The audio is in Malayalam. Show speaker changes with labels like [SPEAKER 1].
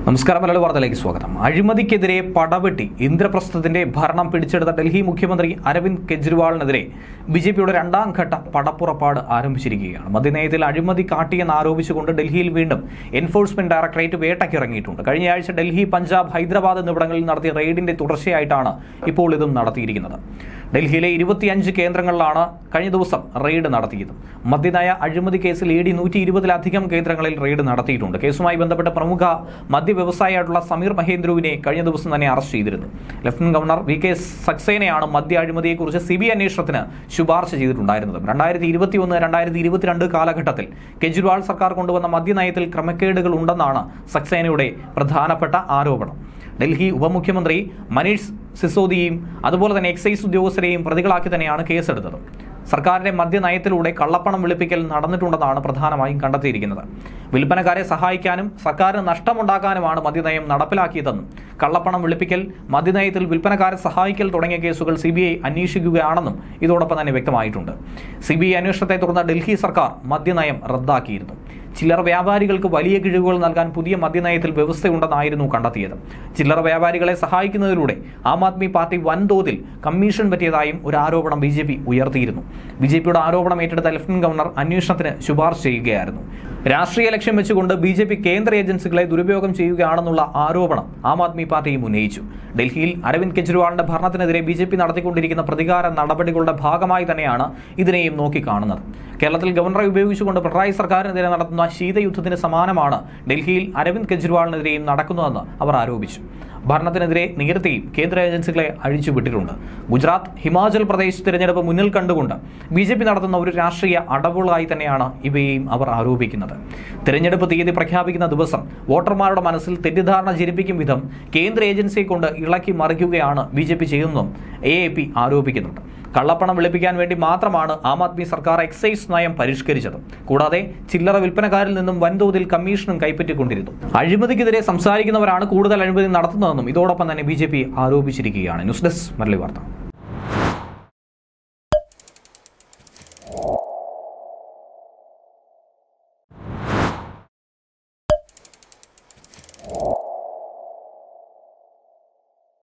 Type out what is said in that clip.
[SPEAKER 1] നമസ്കാരം മലയാള വാർത്തയിലേക്ക് സ്വാഗതം അഴിമതിക്കെതിരെ പടവെട്ടി ഇന്ദ്രപ്രസ്ഥത്തിന്റെ ഭരണം പിടിച്ചെടുത്ത ഡൽഹി മുഖ്യമന്ത്രി അരവിന്ദ് കെജ്രിവാളിനെതിരെ ബി ജെ പിയുടെ രണ്ടാം ഘട്ട പടപ്പുറപ്പാട് ആരംഭിച്ചിരിക്കുകയാണ് മദ്യനയത്തിൽ അഴിമതി കാട്ടിയെന്ന് ആരോപിച്ചുകൊണ്ട് ഡൽഹിയിൽ വീണ്ടും എൻഫോഴ്സ്മെന്റ് ഡയറക്ടറേറ്റ് വേട്ടയ്ക്കിറങ്ങിയിട്ടുണ്ട് കഴിഞ്ഞയാഴ്ച ഡൽഹി പഞ്ചാബ് ഹൈദരാബാദ് എന്നിവിടങ്ങളിൽ നടത്തിയ റെയ്ഡിന്റെ തുടർച്ചയായിട്ടാണ് ഇപ്പോൾ ഇതും നടത്തിയിരിക്കുന്നത് ഡൽഹിയിലെ ഇരുപത്തിയഞ്ച് കേന്ദ്രങ്ങളിലാണ് കഴിഞ്ഞ ദിവസം റെയ്ഡ് നടത്തിയത് മദ്യനയ അഴിമതി കേസിൽ ഇ ഡി നൂറ്റി ഇരുപതിലധികം കേന്ദ്രങ്ങളിൽ റെയ്ഡ് നടത്തിയിട്ടുണ്ട് കേസുമായി ബന്ധപ്പെട്ട പ്രമുഖ മദ്യ വ്യവസായിയായിട്ടുള്ള സമീർ മഹേന്ദ്രുവിനെ കഴിഞ്ഞ ദിവസം തന്നെ അറസ്റ്റ് ചെയ്തിരുന്നു ലഫ്റ്റനന്റ് ഗവർണർ വി കെ സക്സേനയാണ് മദ്യ അഴിമതിയെക്കുറിച്ച് സി ബി ഐ അന്വേഷണത്തിന് ശുപാർശ ചെയ്തിട്ടുണ്ടായിരുന്നത് രണ്ടായിരത്തി ഇരുപത്തി ഒന്ന് രണ്ടായിരത്തി ഇരുപത്തിരണ്ട് കാലഘട്ടത്തിൽ കെജ്രിവാൾ സർക്കാർ കൊണ്ടുവന്ന മദ്യനയത്തിൽ ക്രമക്കേടുകൾ ഉണ്ടെന്നാണ് സക്സേനയുടെ പ്രധാനപ്പെട്ട ആരോപണം ഡൽഹി ഉപമുഖ്യമന്ത്രി മനീഷ് സിസോദിയെയും അതുപോലെ തന്നെ എക്സൈസ് ഉദ്യോഗസ്ഥരെയും പ്രതികളാക്കി തന്നെയാണ് കേസെടുത്തത് സർക്കാരിന്റെ മദ്യനയത്തിലൂടെ കള്ളപ്പണം വെളുപ്പിക്കൽ നടന്നിട്ടുണ്ടെന്നാണ് പ്രധാനമായും കണ്ടെത്തിയിരിക്കുന്നത് വിൽപ്പനക്കാരെ സഹായിക്കാനും സർക്കാരിന് നഷ്ടമുണ്ടാക്കാനുമാണ് മദ്യനയം നടപ്പിലാക്കിയതെന്നും കള്ളപ്പണം വെളുപ്പിക്കൽ മദ്യനയത്തിൽ വിൽപ്പനക്കാരെ സഹായിക്കൽ തുടങ്ങിയ കേസുകൾ സി ബി ഐ അന്വേഷിക്കുകയാണെന്നും ഇതോടൊപ്പം തന്നെ വ്യക്തമായിട്ടുണ്ട് സി ബി ഐ അന്വേഷണത്തെ തുടർന്ന് ഡൽഹി സർക്കാർ മദ്യനയം റദ്ദാക്കിയിരുന്നു ചില്ലറ വ്യാപാരികൾക്ക് വലിയ കിഴിവുകൾ നൽകാൻ പുതിയ മദ്യനയത്തിൽ വ്യവസ്ഥയുണ്ടെന്നായിരുന്നു കണ്ടെത്തിയത് ചില്ലറ വ്യാപാരികളെ സഹായിക്കുന്നതിലൂടെ ആം ആദ്മി പാർട്ടി വൻതോതിൽ കമ്മീഷൻ പറ്റിയതായും ഒരു ആരോപണം ബി ജെ പി ഉയർത്തിയിരുന്നു ബി ജെ പിയുടെ ആരോപണം ഏറ്റെടുത്ത ലഫ്റ്റനന്റ് ഗവർണർ അന്വേഷണത്തിന് ശുപാർശ ചെയ്യുകയായിരുന്നു രാഷ്ട്രീയ ലക്ഷ്യം വെച്ചുകൊണ്ട് ബി ജെ പി കേന്ദ്ര ഏജൻസികളെ ദുരുപയോഗം ചെയ്യുകയാണെന്നുള്ള ആരോപണം ആം ആദ്മി പാർട്ടിയും ഉന്നയിച്ചു ഡൽഹിയിൽ അരവിന്ദ് കെജ്രിവാളിന്റെ ഭരണത്തിനെതിരെ ബി ജെ പി നടത്തിക്കൊണ്ടിരിക്കുന്ന പ്രതികാര നടപടികളുടെ ഭാഗമായി തന്നെയാണ് ഇതിനെയും നോക്കിക്കാണുന്നത് കേരളത്തിൽ ഗവർണറെ ഉപയോഗിച്ചുകൊണ്ട് പിണറായി സർക്കാരിനെതിരെ നടത്തുന്ന ശീതയുദ്ധത്തിന് സമാനമാണ് ഡൽഹിയിൽ അരവിന്ദ് കെജ്രിവാളിനെതിരെയും നടക്കുന്നതെന്ന് അവർ ആരോപിച്ചു ഭരണത്തിനെതിരെ നേരത്തെയും കേന്ദ്ര ഏജൻസികളെ അഴിച്ചുവിട്ടിട്ടുണ്ട് ഗുജറാത്ത് ഹിമാചൽ പ്രദേശ് തിരഞ്ഞെടുപ്പ് മുന്നിൽ കണ്ടുകൊണ്ട് ബി ജെ പി നടത്തുന്ന ഒരു രാഷ്ട്രീയ അടവുകളായി തന്നെയാണ് ഇവയെയും അവർ ആരോപിക്കുന്നത് തിരഞ്ഞെടുപ്പ് തീയതി പ്രഖ്യാപിക്കുന്ന ദിവസം വോട്ടർമാരുടെ മനസ്സിൽ തെറ്റിദ്ധാരണ ജനിപ്പിക്കും വിധം കേന്ദ്ര ഏജൻസിയെ കൊണ്ട് ഇളക്കി മറിക്കുകയാണ് ബി ജെ പി ചെയ്യുന്നതും എ എ പി ആരോപിക്കുന്നുണ്ട് കള്ളപ്പണം വെളുപ്പിക്കാൻ വേണ്ടി മാത്രമാണ് ആം ആദ്മി സർക്കാർ എക്സൈസ് നയം പരിഷ്കരിച്ചത് കൂടാതെ ചില്ലറ വിൽപ്പനക്കാരിൽ നിന്നും വൻതോതിൽ കമ്മീഷനും കൈപ്പറ്റിക്കൊണ്ടിരുന്നു അഴിമതിക്കെതിരെ സംസാരിക്കുന്നവരാണ് കൂടുതൽ അഴിമതി നടത്തുന്നതെന്നും ഇതോടൊപ്പം തന്നെ ബി ആരോപിച്ചിരിക്കുകയാണ് ന്യൂസ് ഡെസ്ക് മരളി വാർത്ത